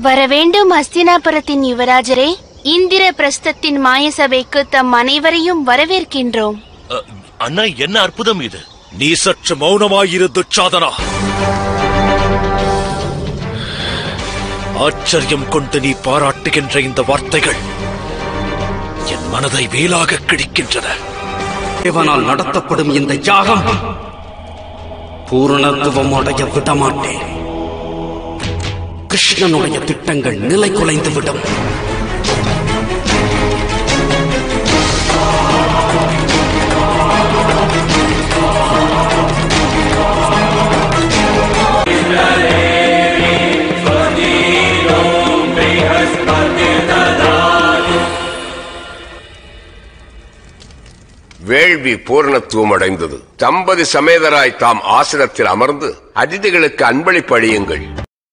வரவேண்டும் அஸ்தினாபுரத்தின் யுவராஜரே இந்திர பிரஸ்தத்தின் மாயசபைக்கு தம் அனைவரையும் வரவேற்கின்றோம் அ, அண்ணா என்ன அற்புதம் இது நீ சற்று மௌனமாயிரு துச்சாதனா ஆச்சரியம் கொண்டு நீ பாராட்டுகின்ற இந்த வார்த்தைகள் என் மனதை வேலாக கிழிக்கின்றன தேவனால் நடத்தப்படும் இந்த யாகம் பூரணத்துவம் அடைய விடமாட்டேன் கிருஷ்ணனுடைய திட்டங்கள் நிலை குலைந்து விடும் வேள்வி பூரணத்துவம் அடைந்தது தம்பதி சமேதராய் தாம் ஆசனத்தில் அமர்ந்து அதிதிகளுக்கு அன்பளிப்பு அளியுங்கள்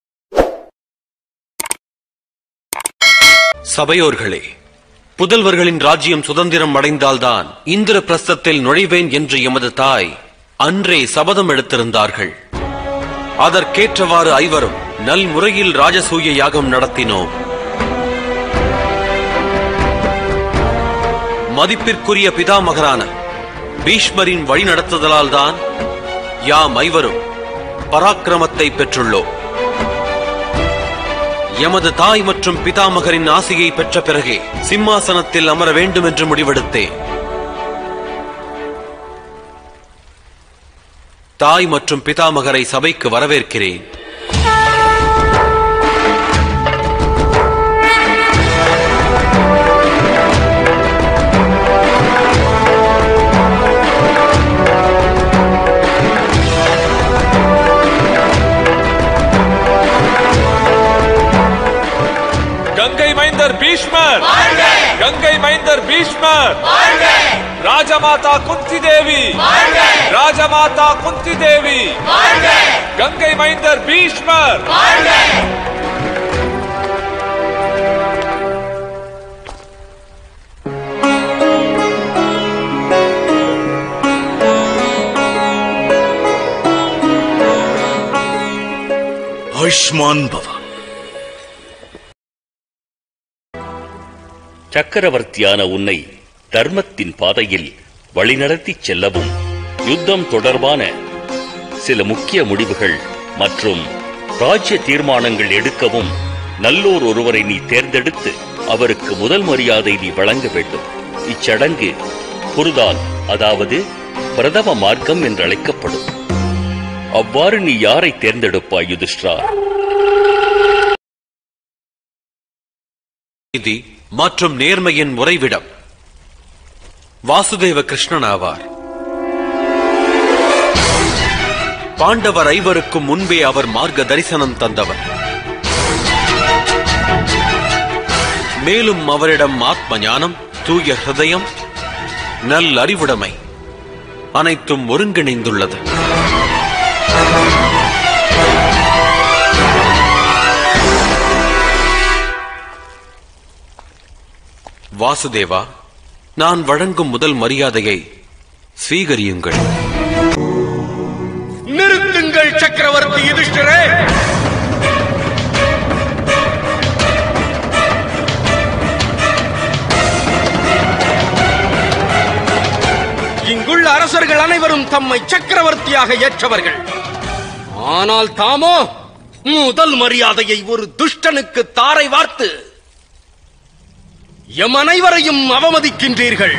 சபையோர்களே புதல்வர்களின் ராஜ்யம் சுதந்திரம் அடைந்தால்தான் இந்திர பிரஸ்தத்தில் நுழைவேன் என்று எமது தாய் அன்றே சபதம் எடுத்திருந்தார்கள் அதற்கேற்றவாறு ஐவரும் நல் முறையில் ராஜசூய யாகம் நடத்தினோம் மதிப்பிற்குரிய பிதாமகரான பீஷ்மரின் வழி நடத்துதலால்தான் யாம் ஐவரும் பராக்கிரமத்தை பெற்றுள்ளோம் எமது தாய் மற்றும் பிதாமகரின் ஆசையை பெற்ற பிறகே சிம்மாசனத்தில் அமர வேண்டும் என்று முடிவெடுத்தேன் தாய் மற்றும் பிதாமகரை சபைக்கு வரவேற்கிறேன் கங்கை மைந்தர் பீஷ்மர் கங்கை மைந்தர் பீஷ்மர் ராஜமாதா குந்தி தேவி ராஜமாதா குந்தி தேவி கங்கை மைந்தர் பீஷ்மர் ஆயுஷ்மான் பவா சக்கரவர்த்தியான உன்னை தர்மத்தின் பாதையில் வழிநடத்திச் செல்லவும் யுத்தம் தொடர்பான சில முக்கிய முடிவுகள் மற்றும் ராஜ்ய தீர்மானங்கள் எடுக்கவும் நல்லோர் ஒருவரை நீ தேர்ந்தெடுத்து அவருக்கு முதல் மரியாதை நீ வழங்க வேண்டும் இச்சடங்கு புருதான் அதாவது பிரதம மார்க்கம் என்று அழைக்கப்படும் அவ்வாறு நீ யாரை தேர்ந்தெடுப்பாய் யுதிஷ்டா நீதி மற்றும் நேர்மையின் உறைவிடம் வாசுதேவ கிருஷ்ணன் ஆவார் பாண்டவர் ஐவருக்கும் முன்பே அவர் மார்க்க தரிசனம் தந்தவர் மேலும் அவரிடம் ஆத்ம ஞானம் தூய ஹிருதயம் நல் அறிவுடைமை அனைத்தும் ஒருங்கிணைந்துள்ளது வாசுதேவா நான் வழங்கும் முதல் மரியாதையை ஸ்வீகரியுங்கள் நிறுத்துங்கள் சக்கரவர்த்தி யுதிஷ்டிரே இங்குள்ள அரசர்கள் அனைவரும் தம்மை சக்கரவர்த்தியாக ஏற்றவர்கள் ஆனால் தாமோ முதல் மரியாதையை ஒரு துஷ்டனுக்கு தாரை வார்த்து எம் அனைவரையும் அவமதிக்கின்றீர்கள்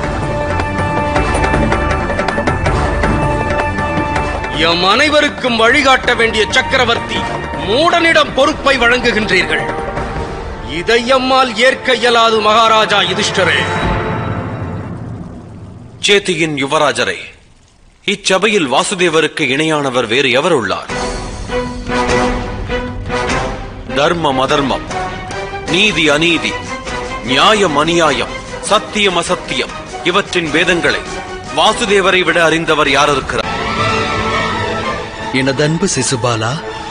எம் அனைவருக்கும் வழிகாட்ட வேண்டிய சக்கரவர்த்தி மூடனிடம் பொறுப்பை வழங்குகின்றீர்கள் இதை எம்மால் ஏற்க இயலாது மகாராஜா யுதிஷ்டரே சேத்தியின் யுவராஜரே இச்சபையில் வாசுதேவருக்கு இணையானவர் வேறு எவர் உள்ளார் தர்மம் அதர்மம் நீதி அநீதி நியாயம் அநியாயம் சத்தியம் அசத்தியம் இவற்றின் வேதங்களை வாசுதேவரை விட அறிந்தவர் யார் இருக்கிறார் எனதன்பு சிசுபாலா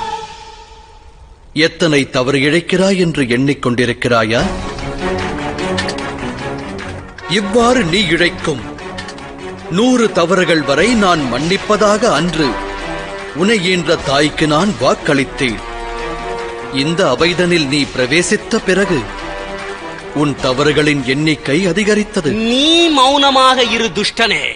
எத்தனை தவறு இழைக்கிறாய் என்று எண்ணிக்கொண்டிருக்கிறாயா இவ்வாறு நீ இழைக்கும் நூறு தவறுகள் வரை நான் மன்னிப்பதாக அன்று உனை ஈன்ற தாய்க்கு நான் வாக்களித்தேன் இந்த அவைதனில் நீ பிரவேசித்த பிறகு உன் தவறுகளின் எண்ணிக்கை அதிகரித்தது நீ மௌனமாக இரு துஷ்டனே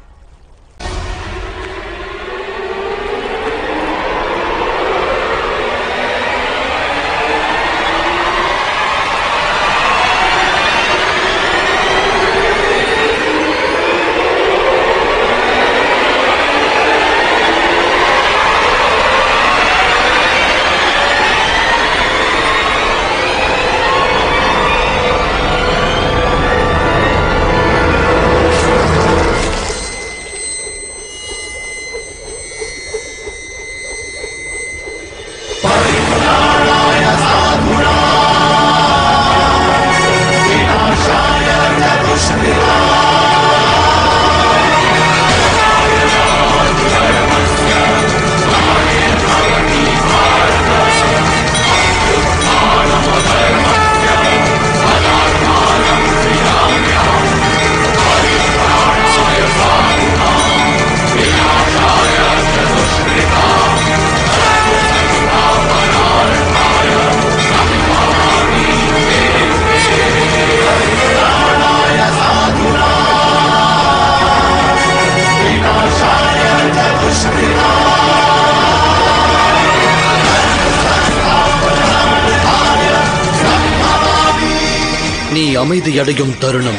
நீ அமைதியடையும் தருணம்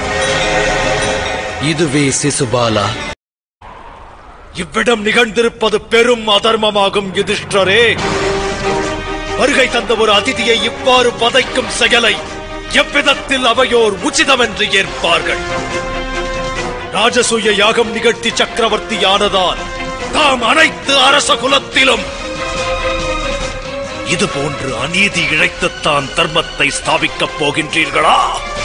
இதுவே சிசுபாலா இவ்விடம் நிகழ்ந்திருப்பது பெரும் அதர்மமாகும் யுதிஷ்டரே வருகை தந்த ஒரு அதிதியை இவ்வாறு பதைக்கும் செயலை எவ்விதத்தில் அவையோர் உச்சிதமென்று ஏற்பார்கள் ராஜசூய யாகம் நிகழ்த்தி சக்கரவர்த்தியானதால் தாம் அனைத்து அரச குலத்திலும் இது போன்று அநீதி இழைத்துத்தான் தர்மத்தை ஸ்தாபிக்கப் போகின்றீர்களா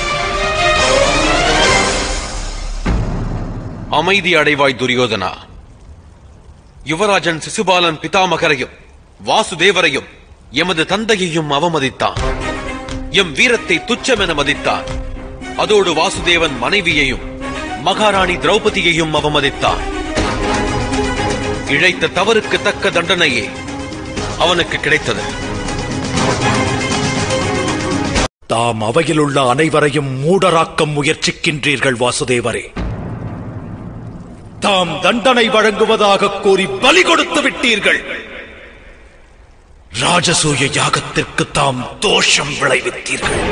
அமைதி அடைவாய் துரியோதனா யுவராஜன் சிசுபாலன் பிதாமகரையும் வாசுதேவரையும் எமது தந்தையையும் அவமதித்தான் எம் வீரத்தை துச்சமென மதித்தான் அதோடு வாசுதேவன் மனைவியையும் மகாராணி திரௌபதியையும் அவமதித்தான் இழைத்த தவறுக்கு தக்க தண்டனையே அவனுக்கு கிடைத்தது தாம் அவையிலுள்ள அனைவரையும் மூடராக்க முயற்சிக்கின்றீர்கள் வாசுதேவரே தாம் தண்டனை வழங்குவதாக கூறி பலி கொடுத்து விட்டீர்கள் ராஜசூய யாகத்திற்கு தாம் தோஷம் விளைவித்தீர்கள்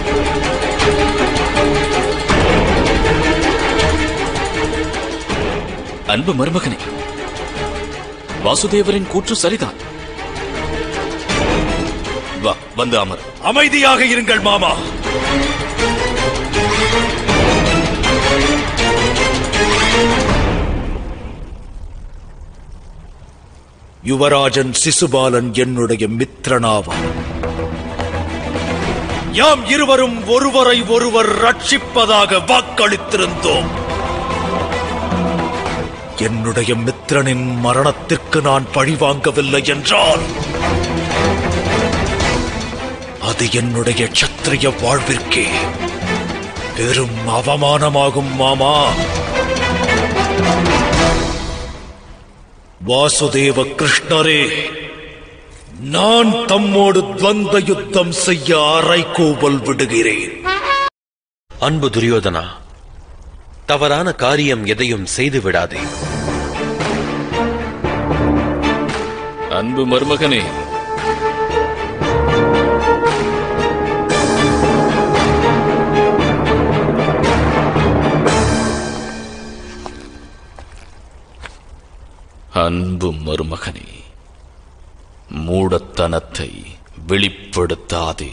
அன்பு மருமகனே வாசுதேவரின் கூற்று சரிதான் வா வந்து அமர் அமைதியாக இருங்கள் மாமா யுவராஜன் சிசுபாலன் என்னுடைய மித்திரனாவான் யாம் இருவரும் ஒருவரை ஒருவர் ரட்சிப்பதாக வாக்களித்திருந்தோம் என்னுடைய மித்திரனின் மரணத்திற்கு நான் பழிவாங்கவில்லை என்றால் அது என்னுடைய சத்திரிய வாழ்விற்கே பெரும் அவமானமாகும் மாமா வாசுதேவ கிருஷ்ணரே நான் தம்மோடு துவந்த யுத்தம் செய்ய அரைக்கூவல் விடுகிறேன் அன்பு துரியோதனா தவறான காரியம் எதையும் செய்து விடாதே அன்பு மருமகனே அன்பு மருமகனே மூடத்தனத்தை வெளிப்படுத்தாதே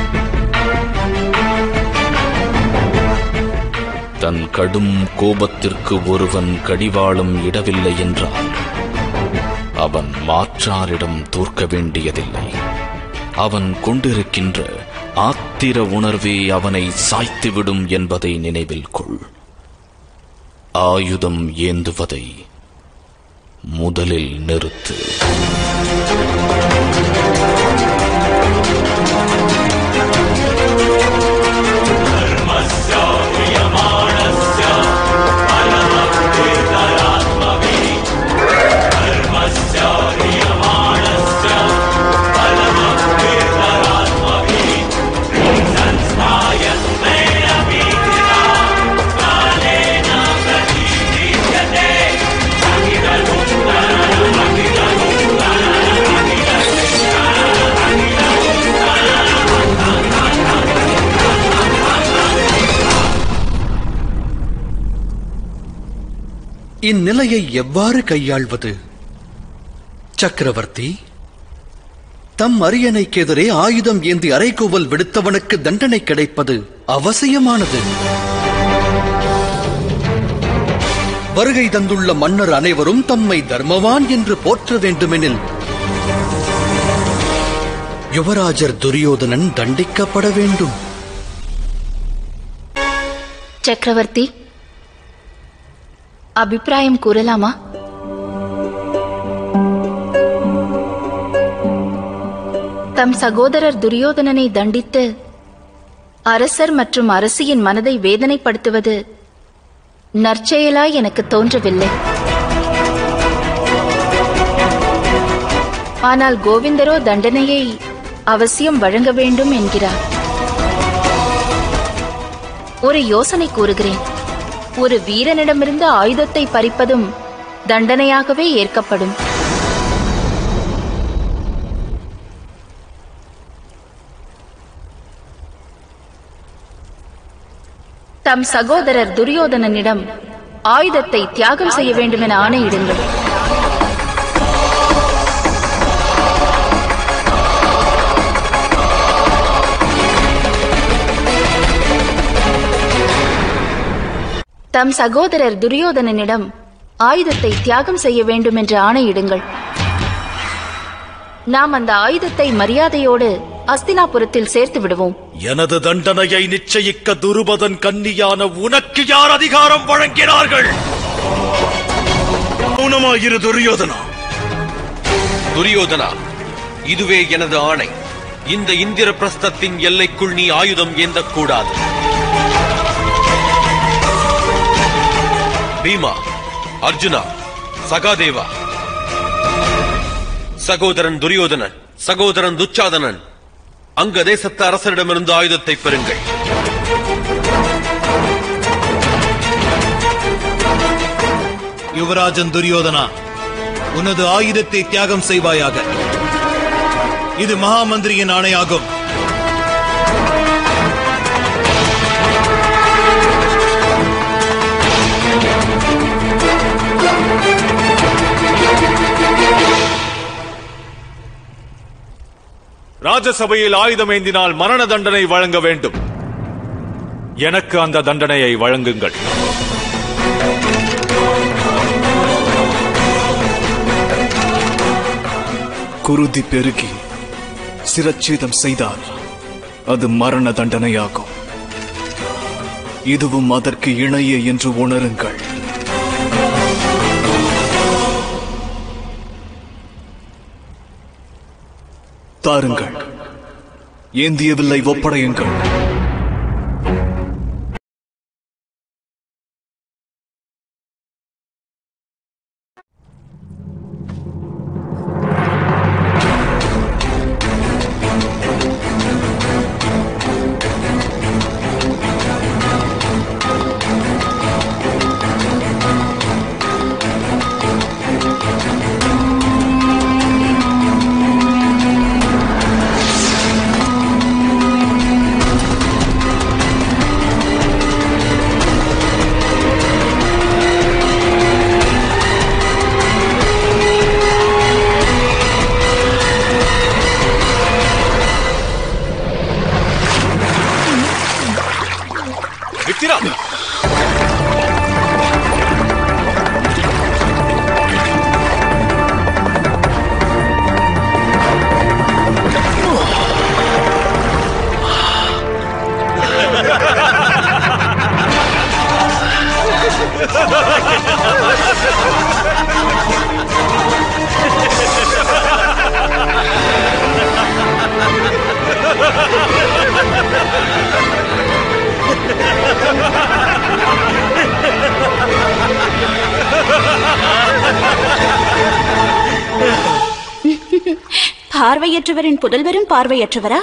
தன் கடும் கோபத்திற்கு ஒருவன் கடிவாளும் இடவில்லை என்றால் அவன் மாற்றாரிடம் தோற்க வேண்டியதில்லை அவன் கொண்டிருக்கின்ற ஆத்திர உணர்வே அவனை சாய்த்துவிடும் என்பதை நினைவில் கொள் ஆயுதம் ஏந்துவதை முதலில் நிறுத்து र्मस्य क्रियमाणस्य फलमप्रिय இந்நிலையை எவ்வாறு கையாள்வது சக்கரவர்த்தி தம் அரியணைக்கு எதிரே ஆயுதம் ஏந்தி அரைகோவல் விடுத்தவனுக்கு தண்டனை கிடைப்பது அவசியமானது வருகை தந்துள்ள மன்னர் அனைவரும் தம்மை தர்மவான் என்று போற்ற வேண்டுமெனில் யுவராஜர் துரியோதனன் தண்டிக்கப்பட வேண்டும் சக்கரவர்த்தி அபிப்பிராயம் கூறலாமா தம் சகோதரர் துரியோதனனை தண்டித்து அரசர் மற்றும் அரசியின் மனதை வேதனைப்படுத்துவது நற்செயலாய் எனக்கு தோன்றவில்லை ஆனால் கோவிந்தரோ தண்டனையை அவசியம் வழங்க வேண்டும் என்கிறார் ஒரு யோசனை கூறுகிறேன் ஒரு வீரனிடமிருந்து ஆயுதத்தை பறிப்பதும் தண்டனையாகவே ஏற்கப்படும் தம் சகோதரர் துரியோதனனிடம் ஆயுதத்தை தியாகம் செய்ய வேண்டும் என ஆணையிடுங்கள் தம் சகோதரர் துரியோதனனிடம் ஆயுதத்தை தியாகம் செய்ய வேண்டும் என்று ஆணையிடுங்கள் நாம் அந்த ஆயுதத்தை மரியாதையோடு அஸ்தினாபுரத்தில் சேர்த்து விடுவோம் எனது தண்டனையை நிச்சயிக்க துருபதன் கன்னியான உனக்கு யார் அதிகாரம் வழங்கினார்கள் மௌனமாயிரு துரியோதனா துரியோதனா இதுவே எனது ஆணை இந்த இந்திர பிரஸ்தத்தின் எல்லைக்குள் நீ ஆயுதம் ஏந்தக்கூடாது பீமா அர்ஜுனா சகாதேவா சகோதரன் துரியோதனன் சகோதரன் துச்சாதனன் அங்க தேசத்து அரசரிடமிருந்து ஆயுதத்தை பெறுங்கள் யுவராஜன் துரியோதனா உனது ஆயுதத்தை தியாகம் செய்வாயாக இது மகாமந்திரியின் ஆணையாகும் ராஜசபையில் ஆயுதம் ஏந்தினால் மரண தண்டனை வழங்க வேண்டும் எனக்கு அந்த தண்டனையை வழங்குங்கள் குருதி பெருகி சிரச்சேதம் செய்தால் அது மரண தண்டனையாகும் இதுவும் அதற்கு இணையே என்று உணருங்கள் தாருங்கள் ஏந்திய வில்லை ஒப்படையுங்கள் விக்ரா பார்வையற்றவரின் புதல்வரும் பார்வையற்றவரா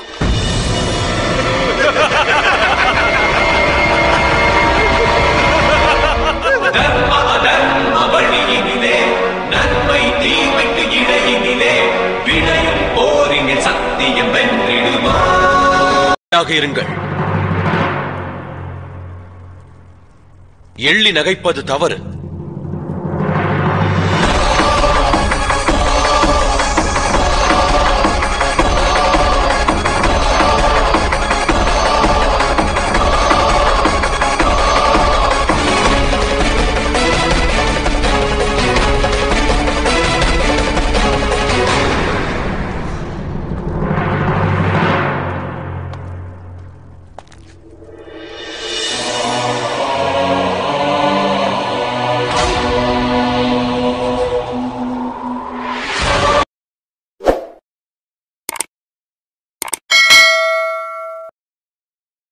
வழியினிலே நன்மை தீமைக்கு இடையினிலே விடையும் போரினில் சத்தியம் வென்றிடுமா இருங்கள் எள்ளி நகைப்பது தவறு